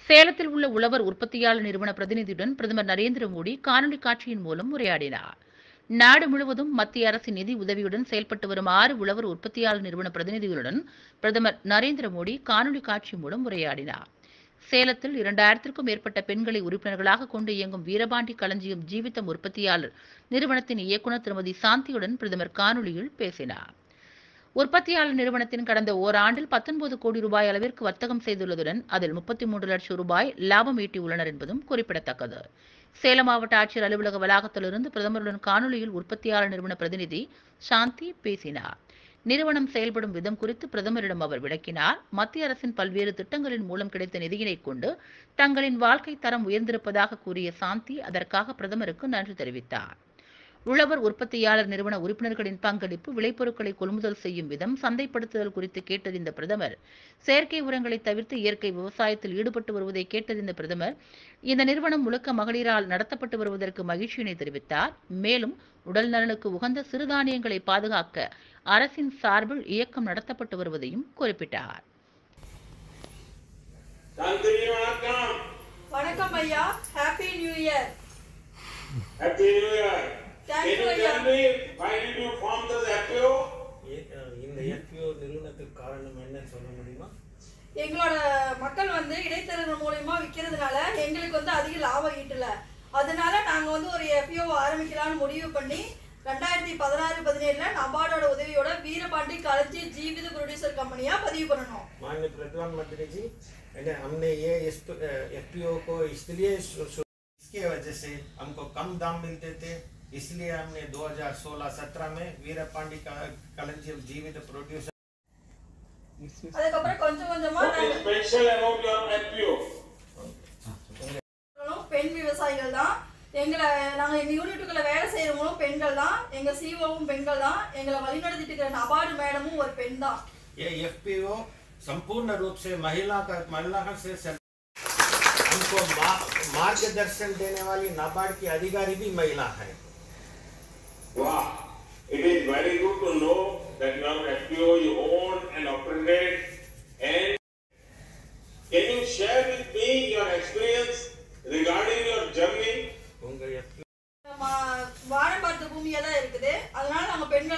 சேலத்தில் உள்ள உழவர் உற்பத்தியாளர் நிறுவன பிரதிநிதியுடன் பிரதமர் நரேந்திர மோடி காணொலி காட்சியின் மூலம் உரையாடினார் நாடு முழுவதும் மத்திய அரசின் நிதி உதவியுடன் செயல்பட்டு வரும் ஆறு உழவர் உற்பத்தியாளர் நிறுவன பிரதிநிதிகளுடன் பிரதமர் நரேந்திர மோடி காணொலி காட்சி மூலம் உரையாடினார் சேலத்தில் இரண்டாயிரத்திற்கும் மேற்பட்ட பெண்களை உறுப்பினர்களாக கொண்டு இயங்கும் வீரபாண்டி களஞ்சியம் ஜீவிதம் உற்பத்தியாளர் நிறுவனத்தின் இயக்குநர் திருமதி சாந்தியுடன் பிரதமர் காணொலியில் பேசினார் உற்பத்தியாளர் நிறுவனத்தின் கடந்த ஓராண்டில் பத்தொன்பது கோடி ரூபாய் அளவிற்கு வர்த்தகம் செய்துள்ளதுடன் அதில் முப்பத்தி மூன்று லட்சம் ரூபாய் லாபம் ஈட்டியுள்ளனர் என்பதும் குறிப்பிடத்தக்கது சேலம் மாவட்ட ஆட்சியர் அலுவலக வளாகத்திலிருந்து பிரதமருடன் காணொலியில் உற்பத்தியாளர் நிறுவன பிரதிநிதி சாந்தி பேசினார் நிறுவனம் செயல்படும் விதம் குறித்து பிரதமரிடம் அவர் விளக்கினார் மத்திய அரசின் பல்வேறு திட்டங்களின் மூலம் கிடைத்த நிதியினை கொண்டு தங்களின் வாழ்க்கை தரம் உயர்ந்திருப்பதாக கூறிய சாந்தி அதற்காக பிரதமருக்கு நன்றி தெரிவித்தார் உழவர் உற்பத்தியாளர் நிறுவன உறுப்பினர்களின் பங்களிப்பு விளைபொருட்களை கொள்முதல் செய்யும் விதம் சந்தைப்படுத்துதல் குறித்து கேட்டறிந்த பிரதமர் செயற்கை உரங்களை தவிர்த்து இயற்கை விவசாயத்தில் ஈடுபட்டு வருவதை கேட்டறிந்த பிரதமர் இந்த நிறுவனம் முழுக்க மகளிரால் நடத்தப்பட்டு வருவதற்கு மகிழ்ச்சியினை தெரிவித்தார் மேலும் உடல் நலனுக்கு உகந்த சிறுதானியங்களை பாதுகாக்க அரசின் சார்பில் இயக்கம் நடத்தப்பட்டு வருவதையும் குறிப்பிட்டார் சாந்தி வணக்கம் வணக்கம் ஐயா happy new year happy new year Thank Can you, you tell ஐயா. me why did you form this FPO? ஏ- அஹ் இந்த எஃபிஓ நிறுவனத்துக்கு காரணம் என்னன்னு சொல்ல முடியுமா எங்களோட மக்கள் வந்து இடைத்தரகர் மூலியமா விற்கிறதுனால எங்களுக்கு வந்து அதிக லாபம் ஈட்டல அதனால நாங்க வந்து ஒரு எஃப்ஓ ஆரம்பிக்கலாம்னு முடிவு பண்ணி ரெண்டாயிரத்தி பதினாறு பதினேழுல நபார்டோட உதவியோட வீரபாண்டி களஞ்சி ஜீவித ப்ரொடியூசர் கம்பெனியா பதிவு பண்ணணும் माननीय प्रधानमंत्री जी मैंने हमने ये एफपीओ को इसलिए शु- शु- इसके वजह से हमको कम दाम मिलते थे इसलिए हमने 2016-17 में वीरपांडी का कलंजी जीवित प्रोड्यूसर அதுக்கப்புறம் கொஞ்சம் கொஞ்சமா What is நாங்க special about your FPO? பெண்களும் பெண் விவசாயிகள் தான் எங்களை நாங்கள் எங்கள் யூனிட்டுக்குள்ள வேலை செய்கிறவங்களும் பெண்கள் தான் எங்கள் சிஓவும் பெண்கள் தான் எங்களை வழிநடத்திட்டு இருக்கிற நபார்டு மேடமும் ஒரு பெண் தான் ये एफपीओ संपूर्ण रूप से महिला का महिला से चल- हमको मा- मार्गदर्शन देने वाली नाबार्ड की अधिकारी भी महिला है Wow. It is very good to know that your FPO you own and operated and can you share with me your experience regarding your journey? உங்கள் FPO மா- வானம் பார்த்த பூமியா தான் இருக்குது அதனால நாங்கள் பெண்கள்